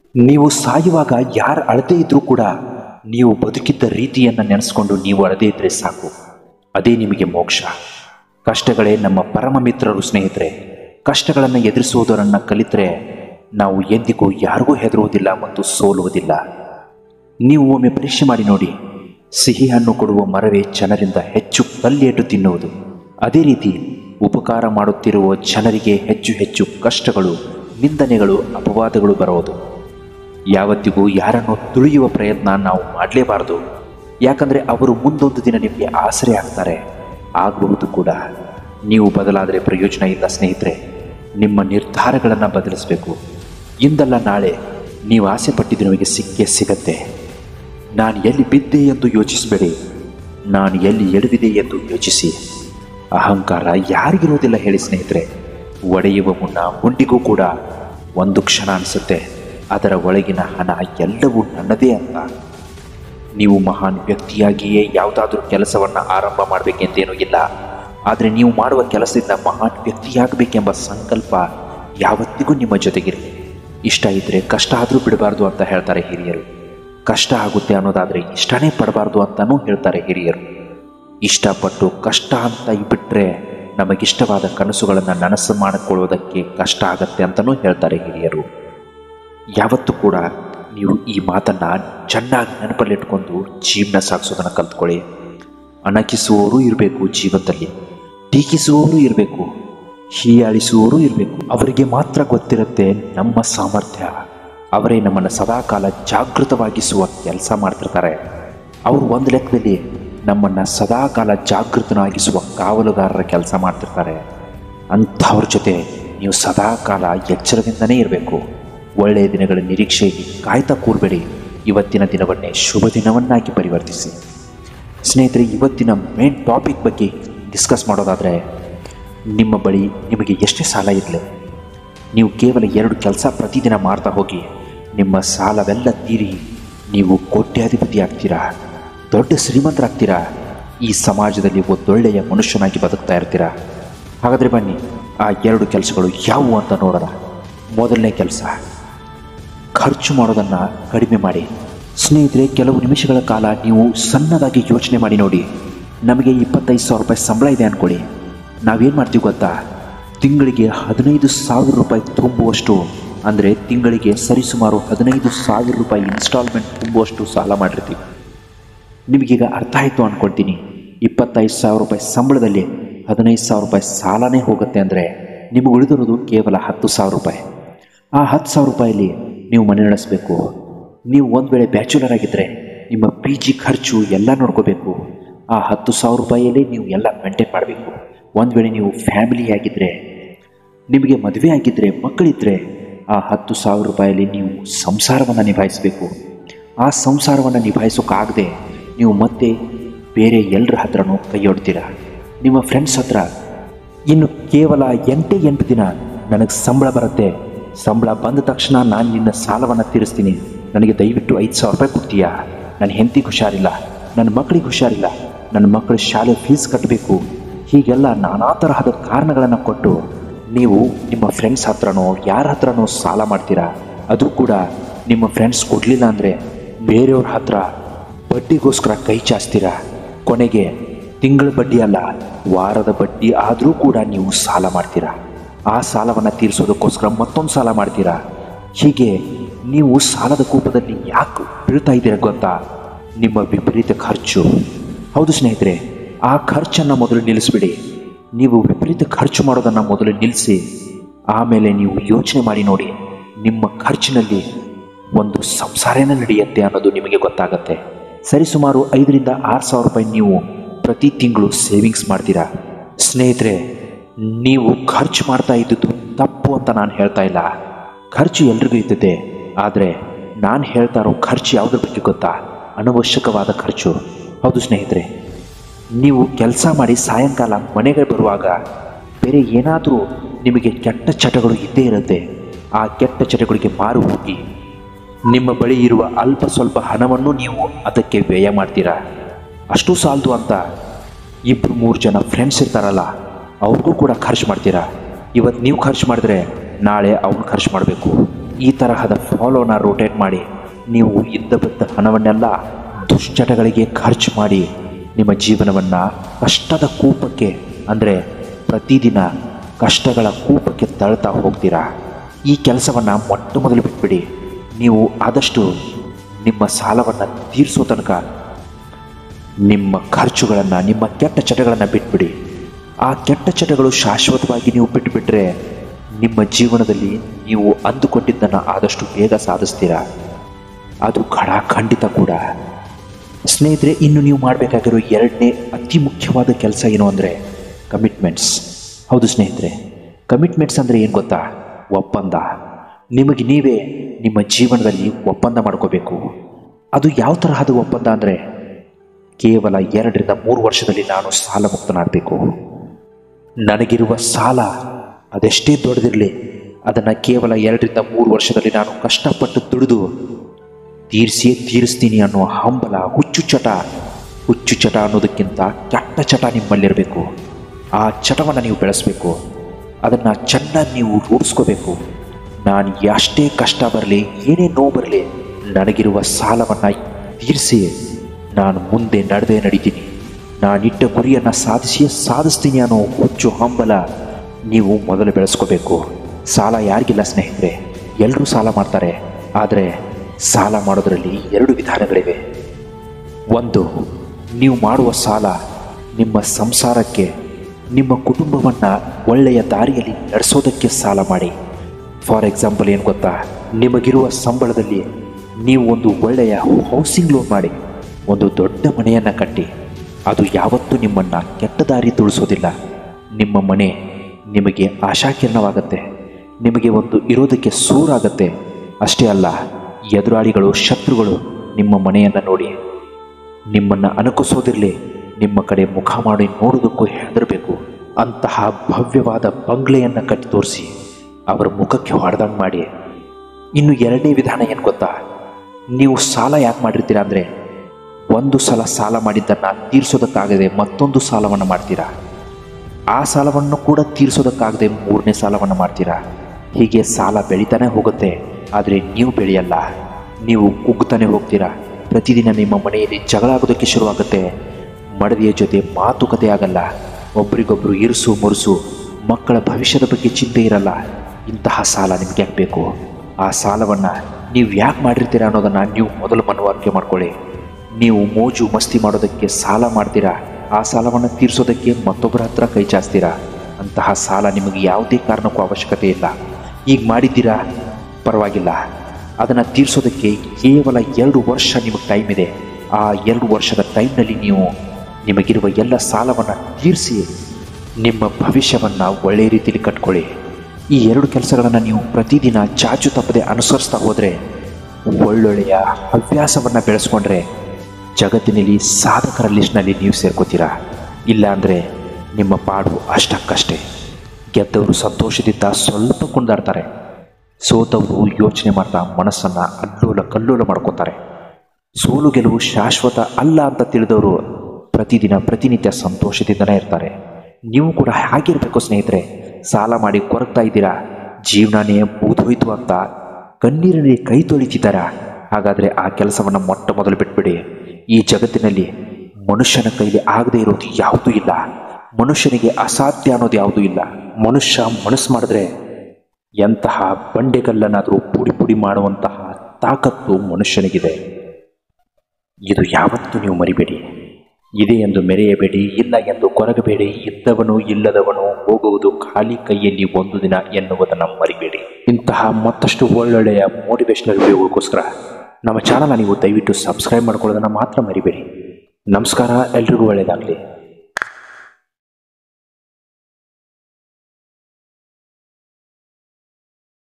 ನೀವು ಸಾಯುವಾಗ ಯಾರು ಅಳದೇ ಇದ್ರೂ ಕೂಡ ನೀವು ಬದುಕಿದ್ದ ರೀತಿಯನ್ನು ನೆನೆಸ್ಕೊಂಡು ನೀವು ಅಳದೇ ಇದ್ರೆ ಸಾಕು ಅದೇ ನಿಮಗೆ ಮೋಕ್ಷ ಕಷ್ಟಗಳೇ ನಮ್ಮ ಪರಮ ಮಿತ್ರರು ಸ್ನೇಹಿತರೆ ಕಷ್ಟಗಳನ್ನು ಎದುರಿಸುವುದರನ್ನು ಕಲಿತರೆ ನಾವು ಎಂದಿಗೂ ಯಾರಿಗೂ ಹೆದರುವುದಿಲ್ಲ ಮತ್ತು ಸೋಲುವುದಿಲ್ಲ ನೀವು ಒಮ್ಮೆ ಪರೀಕ್ಷೆ ಮಾಡಿ ನೋಡಿ ಸಿಹಿ ಹಣ್ಣು ಕೊಡುವ ಮರವೇ ಜನರಿಂದ ಹೆಚ್ಚು ಕಲ್ಲೇಟು ತಿನ್ನುವುದು ಅದೇ ರೀತಿ ಉಪಕಾರ ಮಾಡುತ್ತಿರುವ ಜನರಿಗೆ ಹೆಚ್ಚು ಹೆಚ್ಚು ಕಷ್ಟಗಳು ನಿಂದನೆಗಳು ಅಪವಾದಗಳು ಬರೋದು ಯಾವತ್ತಿಗೂ ಯಾರನ್ನು ತುಳಿಯುವ ಪ್ರಯತ್ನ ನಾವು ಮಾಡಲೇಬಾರದು ಯಾಕಂದರೆ ಅವರು ಮುಂದೊಂದು ದಿನ ನಿಮಗೆ ಆಸರೆ ಆಗ್ತಾರೆ ಆಗಬಹುದು ಕೂಡ ನೀವು ಬದಲಾದರೆ ಪ್ರಯೋಜನ ಇಲ್ಲ ಸ್ನೇಹಿತರೆ ನಿಮ್ಮ ನಿರ್ಧಾರಗಳನ್ನು ಬದಲಿಸಬೇಕು ಇಂದಲ್ಲ ನಾಳೆ ನೀವು ಆಸೆ ಪಟ್ಟಿದ್ದು ನಿಮಗೆ ಸಿಕ್ಕೇ ಸಿಗತ್ತೆ ನಾನು ಎಲ್ಲಿ ಬಿದ್ದೆ ಎಂದು ಯೋಚಿಸಬೇಡಿ ನಾನು ಎಲ್ಲಿ ಎಡವಿದೆ ಎಂದು ಯೋಚಿಸಿ ಅಹಂಕಾರ ಯಾರಿಗಿರೋದಿಲ್ಲ ಹೇಳಿ ಸ್ನೇಹಿತರೆ ಒಡೆಯುವ ಮುನ್ನ ಹುಂಡಿಗೂ ಕೂಡ ಒಂದು ಕ್ಷಣ ಅನಿಸುತ್ತೆ ಅದರ ಒಳಗಿನ ಹಣ ಎಲ್ಲವೂ ನನ್ನದೇ ಅಂತ ನೀವು ಮಹಾನ್ ವ್ಯಕ್ತಿಯಾಗಿಯೇ ಯಾವುದಾದ್ರೂ ಕೆಲಸವನ್ನು ಆರಂಭ ಮಾಡಬೇಕೆಂದೇನೂ ಇಲ್ಲ ಆದರೆ ನೀವು ಮಾಡುವ ಕೆಲಸದಿಂದ ಮಹಾನ್ ವ್ಯಕ್ತಿಯಾಗಬೇಕೆಂಬ ಸಂಕಲ್ಪ ಯಾವತ್ತಿಗೂ ನಿಮ್ಮ ಜೊತೆಗಿರಲಿ ಇಷ್ಟ ಇದ್ದರೆ ಕಷ್ಟ ಆದರೂ ಬಿಡಬಾರ್ದು ಅಂತ ಹೇಳ್ತಾರೆ ಹಿರಿಯರು ಕಷ್ಟ ಆಗುತ್ತೆ ಅನ್ನೋದಾದರೆ ಇಷ್ಟನೇ ಪಡಬಾರ್ದು ಅಂತಲೂ ಹೇಳ್ತಾರೆ ಹಿರಿಯರು ಇಷ್ಟಪಟ್ಟು ಕಷ್ಟ ಅಂತ ಬಿಟ್ಟರೆ ನಮಗಿಷ್ಟವಾದ ಕನಸುಗಳನ್ನು ನನಸು ಮಾಡಿಕೊಳ್ಳುವುದಕ್ಕೆ ಕಷ್ಟ ಆಗತ್ತೆ ಅಂತಲೂ ಹೇಳ್ತಾರೆ ಹಿರಿಯರು ಯಾವತ್ತೂ ಕೂಡ ನೀವು ಈ ಮಾತನ್ನು ಚೆನ್ನಾಗಿ ನೆನಪಲ್ಲಿಟ್ಕೊಂಡು ಜೀವನ ಸಾಗಿಸೋದನ್ನು ಕಲ್ತ್ಕೊಳ್ಳಿ ಅಣಕಿಸುವವರು ಇರಬೇಕು ಜೀವನದಲ್ಲಿ ಟೀಕಿಸುವವರು ಇರಬೇಕು ಹೀಯಾಳಿಸುವವರು ಇರಬೇಕು ಅವರಿಗೆ ಮಾತ್ರ ಗೊತ್ತಿರುತ್ತೆ ನಮ್ಮ ಸಾಮರ್ಥ್ಯ ಅವರೇ ನಮ್ಮನ್ನು ಸದಾಕಾಲ ಜಾಗೃತವಾಗಿಸುವ ಕೆಲಸ ಮಾಡ್ತಿರ್ತಾರೆ ಅವರು ಒಂದು ಲೆಕ್ಕದಲ್ಲಿ ನಮ್ಮನ್ನು ಸದಾಕಾಲ ಜಾಗೃತನಾಗಿಸುವ ಕಾವಲುಗಾರರ ಕೆಲಸ ಮಾಡ್ತಿರ್ತಾರೆ ಅಂಥವ್ರ ಜೊತೆ ನೀವು ಸದಾಕಾಲ ಎಚ್ಚರದಿಂದನೇ ಇರಬೇಕು ಒಳ್ಳೆಯ ದಿನಗಳ ನಿರೀಕ್ಷೆಗೆ ಕಾಯ್ತಾ ಕೂರಬೇಡಿ ಇವತ್ತಿನ ದಿನವನ್ನೇ ಶುಭ ದಿನವನ್ನಾಗಿ ಪರಿವರ್ತಿಸಿ ಸ್ನೇಹಿತರೆ ಇವತ್ತಿನ ಮೇನ್ ಟಾಪಿಕ್ ಬಗ್ಗೆ ಡಿಸ್ಕಸ್ ಮಾಡೋದಾದರೆ ನಿಮ್ಮ ಬಳಿ ನಿಮಗೆ ಎಷ್ಟೇ ಸಾಲ ಇರಲಿ ನೀವು ಕೇವಲ ಎರಡು ಕೆಲಸ ಪ್ರತಿದಿನ ಮಾಡ್ತಾ ಹೋಗಿ ನಿಮ್ಮ ಸಾಲವೆಲ್ಲ ತೀರಿ ನೀವು ಕೋಟ್ಯಾಧಿಪತಿ ಆಗ್ತೀರಾ ದೊಡ್ಡ ಶ್ರೀಮಂತರಾಗ್ತೀರಾ ಈ ಸಮಾಜದಲ್ಲಿ ಒಂದೊಳ್ಳೆಯ ಮನುಷ್ಯನಾಗಿ ಬದುಕ್ತಾ ಇರ್ತೀರಾ ಹಾಗಾದರೆ ಬನ್ನಿ ಆ ಎರಡು ಕೆಲಸಗಳು ಯಾವುವು ಅಂತ ನೋಡೋಣ ಮೊದಲನೇ ಕೆಲಸ ಖರ್ಚು ಮಾಡೋದನ್ನು ಕಡಿಮೆ ಮಾಡಿ ಸ್ನೇಹಿತರೆ ಕೆಲವು ನಿಮಿಷಗಳ ಕಾಲ ನೀವು ಸಣ್ಣದಾಗಿ ಯೋಚನೆ ಮಾಡಿ ನೋಡಿ ನಮಗೆ ಇಪ್ಪತ್ತೈದು ಸಾವಿರ ರೂಪಾಯಿ ಸಂಬಳ ಇದೆ ಅಂದ್ಕೊಳ್ಳಿ ನಾವೇನು ಮಾಡ್ತೀವಿ ಗೊತ್ತಾ ತಿಂಗಳಿಗೆ ಹದಿನೈದು ಸಾವಿರ ರೂಪಾಯಿ ತುಂಬುವಷ್ಟು ಅಂದರೆ ತಿಂಗಳಿಗೆ ಸರಿಸುಮಾರು ಹದಿನೈದು ಸಾವಿರ ರೂಪಾಯಿ ಇನ್ಸ್ಟಾಲ್ಮೆಂಟ್ ತುಂಬುವಷ್ಟು ಸಾಲ ಮಾಡಿರ್ತೀವಿ ನಿಮಗೀಗ ಅರ್ಥ ಆಯಿತು ಅಂದ್ಕೊಳ್ತೀನಿ ಇಪ್ಪತ್ತೈದು ಸಾವಿರ ರೂಪಾಯಿ ಸಂಬಳದಲ್ಲಿ ಹದಿನೈದು ಸಾವಿರ ರೂಪಾಯಿ ಸಾಲನೇ ಹೋಗುತ್ತೆ ಅಂದರೆ ನಿಮಗೆ ಉಳಿದಿರೋದು ಕೇವಲ ಹತ್ತು ಸಾವಿರ ರೂಪಾಯಿ ಆ ಹತ್ತು ಸಾವಿರ ರೂಪಾಯಲ್ಲಿ ನೀವು ಮನೆ ನಡೆಸಬೇಕು ನೀವು ಒಂದು ವೇಳೆ ಬ್ಯಾಚುಲರ್ ಆಗಿದ್ದರೆ ನಿಮ್ಮ ಪಿ ಜಿ ಖರ್ಚು ಎಲ್ಲ ನೋಡ್ಕೋಬೇಕು ಆ ಹತ್ತು ಸಾವಿರ ರೂಪಾಯಿಯಲ್ಲೇ ನೀವು ಎಲ್ಲ ಮೇಂಟೈನ್ ಮಾಡಬೇಕು ಒಂದು ವೇಳೆ ನೀವು ಫ್ಯಾಮಿಲಿ ಆಗಿದ್ದರೆ ನಿಮಗೆ ಮದುವೆ ಆಗಿದ್ದರೆ ಮಕ್ಕಳಿದ್ದರೆ ಆ ಹತ್ತು ಸಾವಿರ ರೂಪಾಯಲ್ಲಿ ನೀವು ಸಂಸಾರವನ್ನು ನಿಭಾಯಿಸಬೇಕು ಆ ಸಂಸಾರವನ್ನು ನಿಭಾಯಿಸೋಕ್ಕಾಗದೆ ನೀವು ಮತ್ತೆ ಬೇರೆ ಎಲ್ಲರ ಹತ್ರನೂ ಕೈಯೊಡ್ತೀರ ನಿಮ್ಮ ಫ್ರೆಂಡ್ಸ್ ಹತ್ರ ಇನ್ನು ಕೇವಲ ಎಂಟೇ ಎಂಟು ದಿನ ನನಗೆ ಸಂಬಳ ಬರುತ್ತೆ ಸಂಬಳ ಬಂದ ತಕ್ಷಣ ನಾನು ನಿನ್ನ ಸಾಲವನ್ನು ತೀರಿಸ್ತೀನಿ ನನಗೆ ದಯವಿಟ್ಟು ಐದು ಸಾವಿರ ರೂಪಾಯಿ ಕೊಡ್ತೀಯಾ ನನ್ನ ಹೆಂಡತಿಗೆ ಹುಷಾರಿಲ್ಲ ನನ್ನ ಮಕ್ಕಳಿಗೆ ಹುಷಾರಿಲ್ಲ ನನ್ನ ಮಕ್ಕಳ ಶಾಲೆ ಫೀಸ್ ಕಟ್ಟಬೇಕು ಹೀಗೆಲ್ಲ ನಾನಾ ತರಹದ ಕಾರಣಗಳನ್ನು ಕೊಟ್ಟು ನೀವು ನಿಮ್ಮ ಫ್ರೆಂಡ್ಸ್ ಹತ್ರನೋ ಯಾರ ಹತ್ರನೋ ಸಾಲ ಮಾಡ್ತೀರಾ ಅದು ಕೂಡ ನಿಮ್ಮ ಫ್ರೆಂಡ್ಸ್ ಕೊಡಲಿಲ್ಲ ಅಂದರೆ ಬೇರೆಯವ್ರ ಹತ್ರ ಬಡ್ಡಿಗೋಸ್ಕರ ಕೈ ಚಾಚ್ತೀರಾ ಕೊನೆಗೆ ತಿಂಗಳ ಬಡ್ಡಿ ಅಲ್ಲ ವಾರದ ಬಡ್ಡಿ ಆದರೂ ಕೂಡ ನೀವು ಸಾಲ ಮಾಡ್ತೀರಾ ಆ ಸಾಲವನ್ನು ತೀರಿಸೋದಕ್ಕೋಸ್ಕರ ಮತ್ತೊಂದು ಸಾಲ ಮಾಡ್ತೀರಾ ಹೀಗೆ ನೀವು ಸಾಲದ ಕೂಪದಲ್ಲಿ ಯಾಕೆ ಬೀಳ್ತಾ ಇದ್ದೀರಾ ಗೊತ್ತಾ ನಿಮ್ಮ ವಿಪರೀತ ಖರ್ಚು ಹೌದು ಸ್ನೇಹಿತರೆ ಆ ಖರ್ಚನ್ನು ಮೊದಲು ನಿಲ್ಲಿಸ್ಬಿಡಿ ನೀವು ವಿಪರೀತ ಖರ್ಚು ಮಾಡೋದನ್ನು ಮೊದಲು ನಿಲ್ಲಿಸಿ ಆಮೇಲೆ ನೀವು ಯೋಚನೆ ಮಾಡಿ ನೋಡಿ ನಿಮ್ಮ ಖರ್ಚಿನಲ್ಲಿ ಒಂದು ಸಂಸಾರನೇ ನಡೆಯುತ್ತೆ ಅನ್ನೋದು ನಿಮಗೆ ಗೊತ್ತಾಗತ್ತೆ ಸರಿಸುಮಾರು ಐದರಿಂದ ಆರು ಸಾವಿರ ರೂಪಾಯಿ ನೀವು ಪ್ರತಿ ತಿಂಗಳು ಸೇವಿಂಗ್ಸ್ ಮಾಡ್ತೀರಾ ಸ್ನೇಹಿತರೆ ನೀವು ಖರ್ಚು ಮಾಡ್ತಾ ಇದ್ದದ್ದು ತಪ್ಪು ಅಂತ ನಾನು ಹೇಳ್ತಾ ಇಲ್ಲ ಖರ್ಚು ಎಲ್ರಿಗೂ ಇದ್ದದೆ ಆದರೆ ನಾನು ಹೇಳ್ತಾ ಇರೋ ಖರ್ಚು ಯಾವುದ್ರ ಬಗ್ಗೆ ಗೊತ್ತಾ ಅನವಶ್ಯಕವಾದ ಖರ್ಚು ಹೌದು ಸ್ನೇಹಿತರೆ ನೀವು ಕೆಲಸ ಮಾಡಿ ಸಾಯಂಕಾಲ ಮನೆಗೆ ಬರುವಾಗ ಬೇರೆ ಏನಾದರೂ ನಿಮಗೆ ಕೆಟ್ಟ ಚಟಗಳು ಇದ್ದೇ ಇರುತ್ತೆ ಆ ಕೆಟ್ಟ ಚಟಗಳಿಗೆ ಮಾರು ಹೋಗಿ ನಿಮ್ಮ ಬಳಿ ಇರುವ ಅಲ್ಪ ಸ್ವಲ್ಪ ಹಣವನ್ನು ನೀವು ಅದಕ್ಕೆ ವ್ಯಯ ಮಾಡ್ತೀರಾ ಅಷ್ಟು ಸಾಲದು ಅಂತ ಇಬ್ಬರು ಮೂರು ಜನ ಫ್ರೆಂಡ್ಸ್ ಇರ್ತಾರಲ್ಲ ಅವ್ರಿಗೂ ಕೂಡ ಖರ್ಚು ಮಾಡ್ತೀರಾ ಇವತ್ತು ನೀವು ಖರ್ಚು ಮಾಡಿದ್ರೆ ನಾಳೆ ಅವ್ನು ಖರ್ಚು ಮಾಡಬೇಕು ಈ ತರಹದ ಫಾಲೋನ ರೋಟೇಟ್ ಮಾಡಿ ನೀವು ಇದ್ದ ಬದ್ದ ಹಣವನ್ನೆಲ್ಲ ದುಶ್ಚಟಗಳಿಗೆ ಖರ್ಚು ಮಾಡಿ ನಿಮ್ಮ ಜೀವನವನ್ನು ಕಷ್ಟದ ಕೂಪಕ್ಕೆ ಅಂದರೆ ಪ್ರತಿದಿನ ಕಷ್ಟಗಳ ಕೂಪಕ್ಕೆ ತಳ್ತಾ ಹೋಗ್ತೀರಾ ಈ ಕೆಲಸವನ್ನು ಮೊಟ್ಟ ಮೊದಲು ಬಿಟ್ಬಿಡಿ ನೀವು ಆದಷ್ಟು ನಿಮ್ಮ ಸಾಲವನ್ನು ತೀರಿಸೋ ತನಕ ನಿಮ್ಮ ಖರ್ಚುಗಳನ್ನು ನಿಮ್ಮ ಕೆಟ್ಟ ಚಟಗಳನ್ನು ಬಿಟ್ಬಿಡಿ ಆ ಕೆಟ್ಟ ಚಟಗಳು ಶಾಶ್ವತವಾಗಿ ನೀವು ಬಿಟ್ಟುಬಿಟ್ರೆ ನಿಮ್ಮ ಜೀವನದಲ್ಲಿ ನೀವು ಅಂದುಕೊಂಡಿದ್ದನ್ನು ಆದಷ್ಟು ಬೇಗ ಸಾಧಿಸ್ತೀರಾ ಅದು ಖಡ ಖಂಡಿತ ಕೂಡ ಸ್ನೇಹಿತರೆ ಇನ್ನು ನೀವು ಮಾಡಬೇಕಾಗಿರೋ ಎರಡನೇ ಅತಿ ಮುಖ್ಯವಾದ ಕೆಲಸ ಏನು ಅಂದರೆ ಕಮಿಟ್ಮೆಂಟ್ಸ್ ಹೌದು ಸ್ನೇಹಿತರೆ ಕಮಿಟ್ಮೆಂಟ್ಸ್ ಅಂದರೆ ಏನು ಗೊತ್ತಾ ಒಪ್ಪಂದ ನಿಮಗೆ ನೀವೇ ನಿಮ್ಮ ಜೀವನದಲ್ಲಿ ಒಪ್ಪಂದ ಮಾಡ್ಕೋಬೇಕು ಅದು ಯಾವ ತರಹದ ಒಪ್ಪಂದ ಅಂದರೆ ಕೇವಲ ಎರಡರಿಂದ ಮೂರು ವರ್ಷದಲ್ಲಿ ನಾನು ಸಾಲ ಮುಕ್ತನಾಗಬೇಕು ನನಗಿರುವ ಸಾಲ ಅದೆಷ್ಟೇ ದೊಡ್ಡದಿರಲಿ ಅದನ್ನು ಕೇವಲ ಎರಡರಿಂದ ಮೂರು ವರ್ಷದಲ್ಲಿ ನಾನು ಕಷ್ಟಪಟ್ಟು ದುಡಿದು ತೀರಿಸಿಯೇ ತೀರಿಸ್ತೀನಿ ಅನ್ನೋ ಹಂಬಲ ಹುಚ್ಚು ಚಟ ಹುಚ್ಚು ಚಟ ಅನ್ನೋದಕ್ಕಿಂತ ಕೆಟ್ಟ ಚಟ ನಿಮ್ಮಲ್ಲಿರಬೇಕು ಆ ಚಟವನ್ನು ನೀವು ಬೆಳೆಸಬೇಕು ಅದನ್ನು ಚೆನ್ನಾಗಿ ನೀವು ರೂಢಿಸ್ಕೋಬೇಕು ನಾನು ಎಷ್ಟೇ ಕಷ್ಟ ಬರಲಿ ಏನೇ ನೋವು ಬರಲಿ ನನಗಿರುವ ಸಾಲವನ್ನು ತೀರಿಸಿ ನಾನು ಮುಂದೆ ನಡೆದೇ ನಡೀತೀನಿ ನಾನಿಟ್ಟ ಗುರಿಯನ್ನು ಸಾಧಿಸಿಯೇ ಸಾಧಿಸ್ತೀನಿ ಅನ್ನೋ ಹುಚ್ಚು ಹಂಬಲ ನೀವು ಮೊದಲು ಬೆಳೆಸ್ಕೋಬೇಕು ಸಾಲ ಯಾರಿಗಿಲ್ಲ ಸ್ನೇಹಿತರೆ ಎಲ್ಲರೂ ಸಾಲ ಮಾಡ್ತಾರೆ ಆದರೆ ಸಾಲ ಮಾಡೋದರಲ್ಲಿ ಎರಡು ವಿಧಾನಗಳಿವೆ ಒಂದು ನೀವು ಮಾಡುವ ಸಾಲ ನಿಮ್ಮ ಸಂಸಾರಕ್ಕೆ ನಿಮ್ಮ ಕುಟುಂಬವನ್ನು ಒಳ್ಳೆಯ ದಾರಿಯಲ್ಲಿ ನಡೆಸೋದಕ್ಕೆ ಸಾಲ ಮಾಡಿ ಫಾರ್ ಎಕ್ಸಾಂಪಲ್ ಏನು ಗೊತ್ತಾ ನಿಮಗಿರುವ ಸಂಬಳದಲ್ಲಿ ನೀವು ಒಂದು ಒಳ್ಳೆಯ ಹೌಸಿಂಗ್ ಲೋನ್ ಮಾಡಿ ಒಂದು ದೊಡ್ಡ ಮನೆಯನ್ನು ಕಟ್ಟಿ ಅದು ಯಾವತ್ತೂ ನಿಮ್ಮನ್ನು ಕೆಟ್ಟ ದಾರಿ ತುಳಿಸೋದಿಲ್ಲ ನಿಮ್ಮ ಮನೆ ನಿಮಗೆ ಆಶಾಕಿರಣವಾಗತ್ತೆ ನಿಮಗೆ ಒಂದು ಇರೋದಕ್ಕೆ ಸೂರಾಗತ್ತೆ ಅಷ್ಟೇ ಅಲ್ಲ ಎದುರಾಳಿಗಳು ಶತ್ರುಗಳು ನಿಮ್ಮ ಮನೆಯನ್ನು ನೋಡಿ ನಿಮ್ಮನ್ನು ಅನುಕರಿಸೋದಿರಲಿ ನಿಮ್ಮ ಕಡೆ ಮುಖ ಮಾಡಿ ನೋಡೋದಕ್ಕೂ ಹೆದರಬೇಕು ಅಂತಹ ಭವ್ಯವಾದ ಬಂಗ್ಲೆಯನ್ನು ಕಟ್ಟಿ ತೋರಿಸಿ ಅವರ ಮುಖಕ್ಕೆ ಹೊಡೆದಂಗೆ ಮಾಡಿ ಇನ್ನು ಎರಡನೇ ವಿಧಾನ ಏನು ಗೊತ್ತಾ ನೀವು ಸಾಲ ಯಾಕೆ ಮಾಡಿರ್ತೀರಾ ಅಂದರೆ ಒಂದು ಸಲ ಸಾಲ ಮಾಡಿದ್ದನ್ನು ತೀರಿಸೋದಕ್ಕಾಗದೆ ಮತ್ತೊಂದು ಸಾಲವನ್ನು ಮಾಡ್ತೀರಾ ಆ ಸಾಲವನ್ನು ಕೂಡ ತೀರಿಸೋದಕ್ಕಾಗದೆ ಮೂರನೇ ಸಾಲವನ್ನು ಮಾಡ್ತೀರಾ ಹೀಗೆ ಸಾಲ ಬೆಳೀತಾನೆ ಹೋಗುತ್ತೆ ಆದರೆ ನೀವು ಬೆಳೆಯಲ್ಲ ನೀವು ಕುಗ್ತಾನೆ ಹೋಗ್ತೀರಾ ಪ್ರತಿದಿನ ನಿಮ್ಮ ಮನೆಯಲ್ಲಿ ಜಗಳ ಆಗೋದಕ್ಕೆ ಶುರುವಾಗುತ್ತೆ ಮಡದಿಯ ಜೊತೆ ಮಾತುಕತೆ ಆಗಲ್ಲ ಒಬ್ರಿಗೊಬ್ರು ಇರಿಸು ಮುರುಸು ಮಕ್ಕಳ ಭವಿಷ್ಯದ ಬಗ್ಗೆ ಚಿಂತೆ ಇರಲ್ಲ ಇಂತಹ ಸಾಲ ನಿಮ್ಗೆ ಯಾಕೆ ಬೇಕು ಆ ಸಾಲವನ್ನು ನೀವು ಯಾಕೆ ಮಾಡಿರ್ತೀರಾ ಅನ್ನೋದನ್ನು ನೀವು ಮೊದಲು ಮನವರಿಕೆ ಮಾಡ್ಕೊಳ್ಳಿ ನೀವು ಮೋಜು ಮಸ್ತಿ ಮಾಡೋದಕ್ಕೆ ಸಾಲ ಮಾಡ್ತೀರಾ ಆ ಸಾಲವನ್ನು ತೀರಿಸೋದಕ್ಕೆ ಮತ್ತೊಬ್ಬರ ಹತ್ರ ಕೈ ಚಾಚ್ತೀರಾ ಅಂತಹ ಸಾಲ ನಿಮಗೆ ಯಾವುದೇ ಕಾರಣಕ್ಕೂ ಅವಶ್ಯಕತೆ ಇಲ್ಲ ಈಗ ಮಾಡಿದ್ದೀರಾ ಪರವಾಗಿಲ್ಲ ಅದನ್ನು ತೀರಿಸೋದಕ್ಕೆ ಕೇವಲ ಎರಡು ವರ್ಷ ನಿಮಗೆ ಟೈಮ್ ಇದೆ ಆ ಎರಡು ವರ್ಷದ ಟೈಮ್ನಲ್ಲಿ ನೀವು ನಿಮಗಿರುವ ಎಲ್ಲ ಸಾಲವನ್ನು ತೀರಿಸಿ ನಿಮ್ಮ ಭವಿಷ್ಯವನ್ನು ಒಳ್ಳೆಯ ರೀತಿಯಲ್ಲಿ ಕಟ್ಕೊಳ್ಳಿ ಈ ಎರಡು ಕೆಲಸಗಳನ್ನು ನೀವು ಪ್ರತಿದಿನ ಚಾಚು ತಪ್ಪದೆ ಅನುಸರಿಸ್ತಾ ಹೋದರೆ ಒಳ್ಳೊಳ್ಳೆಯ ಹವ್ಯಾಸವನ್ನು ಬೆಳೆಸ್ಕೊಂಡ್ರೆ ಜಗತ್ತಿನಲ್ಲಿ ಸಾಧಕರ ಲಿಸ್ಟ್ನಲ್ಲಿ ನೀವು ಸೇರ್ಕೋತೀರಾ ಇಲ್ಲ ಅಂದರೆ ನಿಮ್ಮ ಪಾಡು ಅಷ್ಟಕ್ಕಷ್ಟೇ ಗೆದ್ದವರು ಸಂತೋಷದಿಂದ ಸ್ವಲ್ಪ ಕುಣಿದಾಡ್ತಾರೆ ಸೋತವರು ಯೋಚನೆ ಮಾಡ್ತಾ ಮನಸ್ಸನ್ನು ಅಲ್ಲೋಲ ಕಲ್ಲೋಲ ಮಾಡ್ಕೋತಾರೆ ಸೋಲು ಗೆಲುವು ಶಾಶ್ವತ ಅಲ್ಲ ಅಂತ ತಿಳಿದವರು ಪ್ರತಿದಿನ ಪ್ರತಿನಿತ್ಯ ಸಂತೋಷದಿಂದನೇ ಇರ್ತಾರೆ ನೀವು ಕೂಡ ಹಾಗಿರಬೇಕು ಸ್ನೇಹಿತರೆ ಸಾಲ ಮಾಡಿ ಕೊರಗ್ತಾ ಇದ್ದೀರಾ ಜೀವನನೇ ಬೂದೋಯ್ತು ಅಂತ ಕಣ್ಣೀರಲ್ಲಿ ಕೈ ತೊಳಿತಿದ್ದಾರಾ ಹಾಗಾದರೆ ಆ ಕೆಲಸವನ್ನು ಮೊಟ್ಟ ಮೊದಲು ಬಿಟ್ಬಿಡಿ ಈ ಜಗತ್ತಿನಲ್ಲಿ ಮನುಷ್ಯನ ಕೈಲಿ ಆಗದೇ ಇರೋದು ಯಾವುದೂ ಇಲ್ಲ ಮನುಷ್ಯನಿಗೆ ಅಸಾಧ್ಯ ಅನ್ನೋದು ಯಾವುದೂ ಇಲ್ಲ ಮನುಷ್ಯ ಮನಸ್ಸು ಮಾಡಿದ್ರೆ ಎಂತಹ ಬಂಡೆಗಲ್ಲನ್ನಾದರೂ ಪುಡಿ ಪುಡಿ ಮಾಡುವಂತಹ ತಾಕತ್ತು ಮನುಷ್ಯನಿಗಿದೆ ಇದು ಯಾವತ್ತೂ ನೀವು ಮರಿಬೇಡಿ ಇದೆ ಎಂದು ಮೆರೆಯಬೇಡಿ ಇಲ್ಲ ಎಂದು ಕೊರಗಬೇಡಿ ಇದ್ದವನು ಇಲ್ಲದವನು ಹೋಗುವುದು ಖಾಲಿ ಕೈಯಲ್ಲಿ ಒಂದು ದಿನ ಎನ್ನುವುದನ್ನು ಮರಿಬೇಡಿ ಇಂತಹ ಮತ್ತಷ್ಟು ಒಳ್ಳೊಳ್ಳೆಯ ಮೋಟಿವೇಶನಲ್ ವಿಡಿಯೋಗೋಸ್ಕರ ನಮ್ಮ ಚಾನಲ್ನ ನೀವು ದಯವಿಟ್ಟು ಸಬ್ಸ್ಕ್ರೈಬ್ ಮಾಡ್ಕೊಳ್ಳೋದನ್ನು ಮಾತ್ರ ಮರಿಬೇಡಿ ನಮಸ್ಕಾರ ಎಲ್ರಿಗೂ ಒಳ್ಳೆಯದಾಗಲಿ